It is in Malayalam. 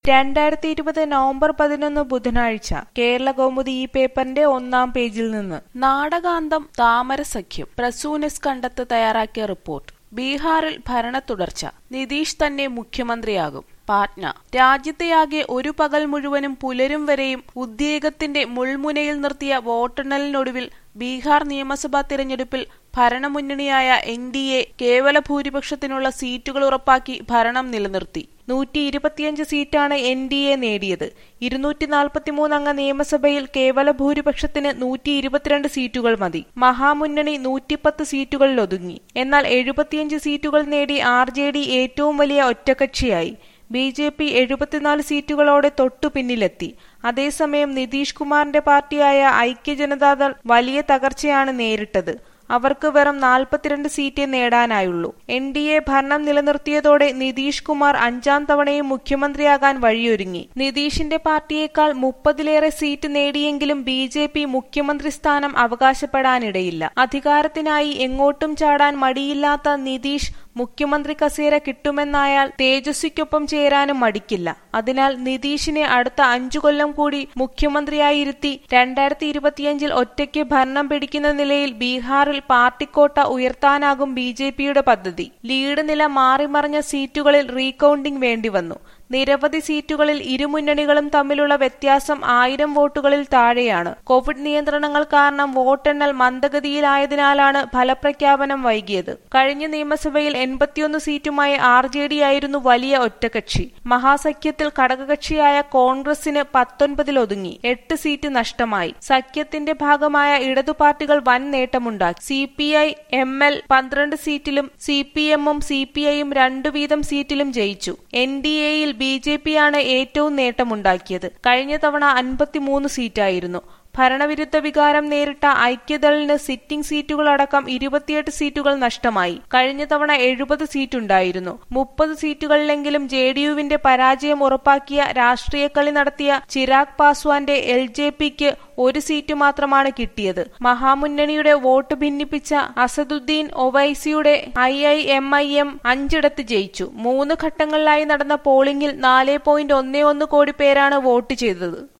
രണ്ടായിരത്തി ഇരുപത് നവംബർ പതിനൊന്ന് ബുധനാഴ്ച കേരള കൗമുദി ഈ പേപ്പറിന്റെ ഒന്നാം പേജിൽ നിന്ന് നാടകാന്തം താമര സഖ്യം പ്രസൂനസ് കണ്ടെത്ത് തയ്യാറാക്കിയ റിപ്പോർട്ട് ബീഹാറിൽ ഭരണ തുടർച്ച നിതീഷ് തന്നെ മുഖ്യമന്ത്രിയാകും പാറ്റ്ന രാജ്യത്തെയാകെ ഒരു പകൽ മുഴുവനും പുലരും വരെയും ഉദ്വേഗത്തിന്റെ മുൾമുനയിൽ നിർത്തിയ വോട്ടെണ്ണലിനൊടുവിൽ ബീഹാർ നിയമസഭാ തിരഞ്ഞെടുപ്പിൽ ഭരണമുന്നണിയായ എൻ ഡി എ കേവല ഭൂരിപക്ഷത്തിനുള്ള സീറ്റുകൾ ഉറപ്പാക്കി ഭരണം നിലനിർത്തി നൂറ്റി ഇരുപത്തിയഞ്ച് സീറ്റാണ് എൻ ഡി എ നേടിയത് ഇരുന്നൂറ്റി നാൽപ്പത്തിമൂന്ന് അംഗ നിയമസഭയിൽ കേവല ഭൂരിപക്ഷത്തിന് നൂറ്റി ഇരുപത്തിരണ്ട് സീറ്റുകൾ മതി മഹാമുന്നണി നൂറ്റിപ്പത്ത് സീറ്റുകളിൽ ഒതുങ്ങി എന്നാൽ എഴുപത്തിയഞ്ച് സീറ്റുകൾ നേടി ആർ ജെ ഡി ഏറ്റവും വലിയ ഒറ്റക്കക്ഷിയായി ബി ജെ പി എഴുപത്തിനാല് സീറ്റുകളോടെ തൊട്ടു പിന്നിലെത്തി അതേസമയം നിതീഷ് കുമാറിന്റെ പാർട്ടിയായ ഐക്യ ജനതാദൾ വലിയ തകർച്ചയാണ് നേരിട്ടത് അവർക്ക് വെറും നാൽപ്പത്തിരണ്ട് സീറ്റേ നേടാനായുള്ളൂ എൻ ഡി എ ഭരണം നിലനിർത്തിയതോടെ നിതീഷ് കുമാർ അഞ്ചാം തവണയും മുഖ്യമന്ത്രിയാകാൻ വഴിയൊരുങ്ങി നിതീഷിന്റെ പാർട്ടിയേക്കാൾ മുപ്പതിലേറെ സീറ്റ് നേടിയെങ്കിലും ബി ജെ പി മുഖ്യമന്ത്രി സ്ഥാനം അവകാശപ്പെടാനിടയില്ല അധികാരത്തിനായി എങ്ങോട്ടും ചാടാൻ മടിയില്ലാത്ത നിതീഷ് മുഖ്യമന്ത്രി കസേര കിട്ടുമെന്നായാൽ തേജസ്വിക്കൊപ്പം ചേരാനും മടിക്കില്ല അതിനാൽ നിതീഷിനെ അടുത്ത അഞ്ചു കൊല്ലം കൂടി മുഖ്യമന്ത്രിയായിരുത്തി രണ്ടായിരത്തി ഇരുപത്തിയഞ്ചിൽ ഒറ്റയ്ക്ക് ഭരണം പിടിക്കുന്ന നിലയിൽ ബീഹാറിൽ പാർട്ടിക്കോട്ട ഉയർത്താനാകും ബി ജെ പിയുടെ പദ്ധതി ലീഡ് നില മാറിമറിഞ്ഞ സീറ്റുകളിൽ റീകൌണ്ടിംഗ് വേണ്ടിവന്നു നിരവധി സീറ്റുകളിൽ ഇരുമുന്നണികളും തമ്മിലുള്ള വ്യത്യാസം ആയിരം വോട്ടുകളിൽ താഴെയാണ് കോവിഡ് നിയന്ത്രണങ്ങൾ കാരണം വോട്ടെണ്ണൽ മന്ദഗതിയിലായതിനാലാണ് ഫലപ്രഖ്യാപനം വൈകിയത് കഴിഞ്ഞ നിയമസഭയിൽ എൺപത്തിയൊന്ന് സീറ്റുമായി ആർ ജെ ഡി ആയിരുന്നു വലിയ ഒറ്റകക്ഷി മഹാസഖ്യത്തിൽ ഘടകകക്ഷിയായ കോൺഗ്രസിന് പത്തൊൻപതിൽ ഒതുങ്ങി എട്ട് സീറ്റ് നഷ്ടമായി സഖ്യത്തിന്റെ ഭാഗമായ ഇടതു പാർട്ടികൾ വൻ നേട്ടമുണ്ടാക്കി C P I M L പന്ത്രണ്ട് സീറ്റിലും സി പി എമ്മും സി പി ഐയും രണ്ടു വീതം സീറ്റിലും ജയിച്ചു എൻ ഡി എയിൽ ബി ജെ പിയാണ് ഏറ്റവും നേട്ടമുണ്ടാക്കിയത് കഴിഞ്ഞ തവണ അൻപത്തിമൂന്ന് സീറ്റായിരുന്നു ഭരണവിരുദ്ധ വികാരം നേരിട്ട ഐക്യദളിന് സിറ്റിംഗ് സീറ്റുകളടക്കം ഇരുപത്തിയെട്ട് സീറ്റുകൾ നഷ്ടമായി കഴിഞ്ഞ തവണ എഴുപത് സീറ്റുണ്ടായിരുന്നു മുപ്പത് സീറ്റുകളിലെങ്കിലും ജെ ഡി യുവിന്റെ പരാജയം ഉറപ്പാക്കിയ രാഷ്ട്രീയ കളി നടത്തിയ ചിരാഗ് പാസ്വാന്റെ എൽ ജെ പിക്ക് ഒരു സീറ്റ് മാത്രമാണ് കിട്ടിയത് മഹാമുന്നണിയുടെ വോട്ട് ഭിന്നിപ്പിച്ച അസദുദ്ദീൻ ഒവൈസിയുടെ I I M I M അഞ്ചിടത്ത് ജയിച്ചു മൂന്ന് ഘട്ടങ്ങളിലായി നടന്ന പോളിംഗിൽ നാല് പോയിന്റ് ഒന്ന് ഒന്ന് കോടി പേരാണ് വോട്ട് ചെയ്തത്